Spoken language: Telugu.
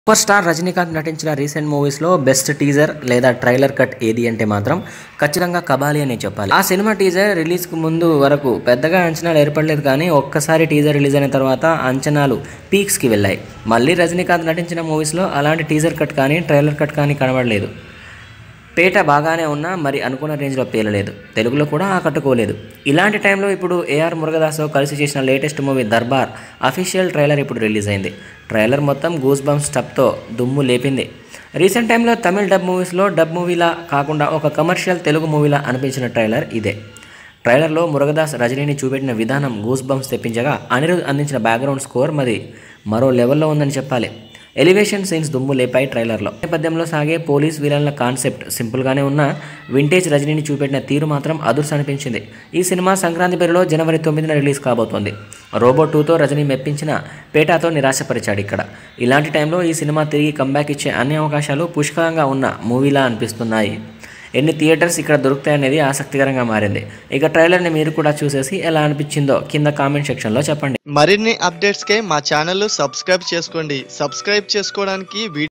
సూపర్ స్టార్ రజనీకాంత్ నటించిన రీసెంట్ మూవీస్లో బెస్ట్ టీజర్ లేదా ట్రైలర్ కట్ ఏది అంటే మాత్రం ఖచ్చితంగా కబాలి అనే చెప్పాలి ఆ సినిమా టీజర్ రిలీజ్కి ముందు వరకు పెద్దగా అంచనాలు ఏర్పడలేదు కానీ ఒక్కసారి టీజర్ రిలీజ్ అయిన తర్వాత అంచనాలు పీక్స్కి వెళ్ళాయి మళ్ళీ రజనీకాంత్ నటించిన మూవీస్లో అలాంటి టీజర్ కట్ కానీ ట్రైలర్ కట్ కానీ కనబడలేదు పేట బాగానే ఉన్నా మరి అనుకున్న రేంజ్లో పేలలేదు తెలుగులో కూడా ఆకట్టుకోలేదు ఇలాంటి టైంలో ఇప్పుడు ఏఆర్ మురుగదాస్తో కలిసి చేసిన latest movie Darbar official trailer ఇప్పుడు రిలీజ్ అయింది ట్రైలర్ మొత్తం గూస్ బంప్స్ స్టప్తో దుమ్ము లేపింది రీసెంట్ టైంలో తమిళ డబ్ మూవీస్లో డబ్ మూవీలా కాకుండా ఒక కమర్షియల్ తెలుగు మూవీలా అనిపించిన ట్రైలర్ ఇదే ట్రైలర్లో మురుగదాస్ రజనీని చూపెట్టిన విధానం గూస్ బంప్స్ తెప్పించగా అనిరుద్ అందించిన బ్యాక్గ్రౌండ్ స్కోర్ మరి మరో లెవెల్లో ఉందని చెప్పాలి ఎలివేషన్ సీన్స్ దుమ్ము లేపాయి ట్రైలర్లో నేపథ్యంలో సాగే పోలీస్ విలన్ల కాన్సెప్ట్ సింపుల్గానే ఉన్న వింటేజ్ రజనీని చూపెట్టిన తీరు మాత్రం అదుర్స్ అనిపించింది ఈ సినిమా సంక్రాంతి పేరులో జనవరి తొమ్మిదిన రిలీజ్ కాబోతోంది రోబో టూతో రజనీ మెప్పించిన పేటాతో నిరాశపరిచాడు ఇక్కడ ఇలాంటి టైంలో ఈ సినిమా తిరిగి కంబ్యాక్ ఇచ్చే అన్ని అవకాశాలు పుష్కలంగా ఉన్న మూవీలా అనిపిస్తున్నాయి ఎన్ని థియేటర్స్ ఇక్కడ దొరుకుతాయనేది ఆసక్తికరంగా మారింది ఇక ట్రైలర్ని మీరు కూడా చూసేసి ఎలా అనిపించిందో కింద కామెంట్ సెక్షన్లో చెప్పండి మరిన్ని అప్డేట్స్కే మా ఛానల్ సబ్స్క్రైబ్ చేసుకోండి సబ్స్క్రైబ్ చేసుకోవడానికి వీడియో